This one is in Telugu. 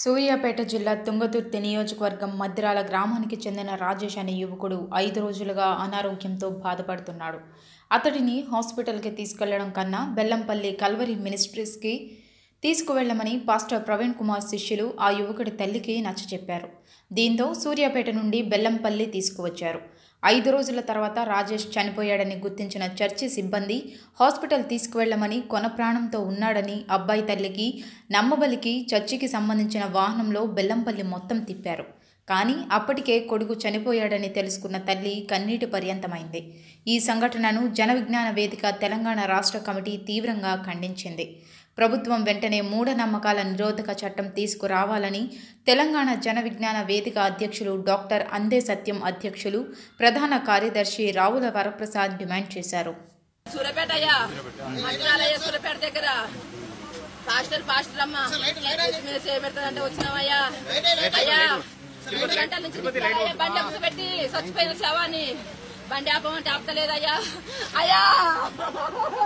సూర్యాపేట జిల్లా తుంగతుర్తి నియోజకవర్గం మద్దిరాల గ్రామానికి చెందిన రాజేష్ అనే యువకుడు ఐదు రోజులుగా అనారోగ్యంతో బాధపడుతున్నాడు అతడిని హాస్పిటల్కి తీసుకెళ్లడం కన్నా బెల్లంపల్లి కల్వరి మినిస్ట్రీస్కి తీసుకువెళ్లమని పాస్టర్ ప్రవీణ్ కుమార్ శిష్యులు ఆ యువకుడి తల్లికి నచ్చచెప్పారు దీంతో సూర్యాపేట నుండి బెల్లంపల్లి తీసుకువచ్చారు ఐదు రోజుల తర్వాత రాజేష్ చనిపోయాడని గుర్తించిన చర్చి సిబ్బంది హాస్పిటల్ తీసుకువెళ్లమని కొన ప్రాణంతో ఉన్నాడని అబ్బాయి తల్లికి నమ్మబలికి చర్చికి సంబంధించిన వాహనంలో బెల్లంపల్లి మొత్తం తిప్పారు కానీ అప్పటికే కొడుకు చనిపోయాడని తెలుసుకున్న తల్లి కన్నీటి పర్యంతమైంది ఈ సంఘటనను జన విజ్ఞాన వేదిక తెలంగాణ రాష్ట్ర కమిటీ తీవ్రంగా ఖండించింది ప్రభుత్వం వెంటనే మూఢనమ్మకాల నిరోధక చట్టం తీసుకురావాలని తెలంగాణ జన విజ్ఞాన వేదిక అధ్యక్షులు డాక్టర్ అందే సత్యం అధ్యక్షులు ప్రధాన కార్యదర్శి రావుల వరప్రసాద్ డిమాండ్ చేశారు సూర్యపేట అయ్యా మంచిరాలయ్య సూర్యపేట దగ్గర పాస్టర్ పాస్టర్ అమ్మ మీద చేపెడతానంటే వచ్చినామయ్యా అయ్యా మూడు గంటల నుంచి తిప్పారయ్యా, బండి అప్పు పెట్టి చచ్చిపోయిన శవాన్ని బండి ఆపమంటే ఆపుతలేదయ్యా అయ్యా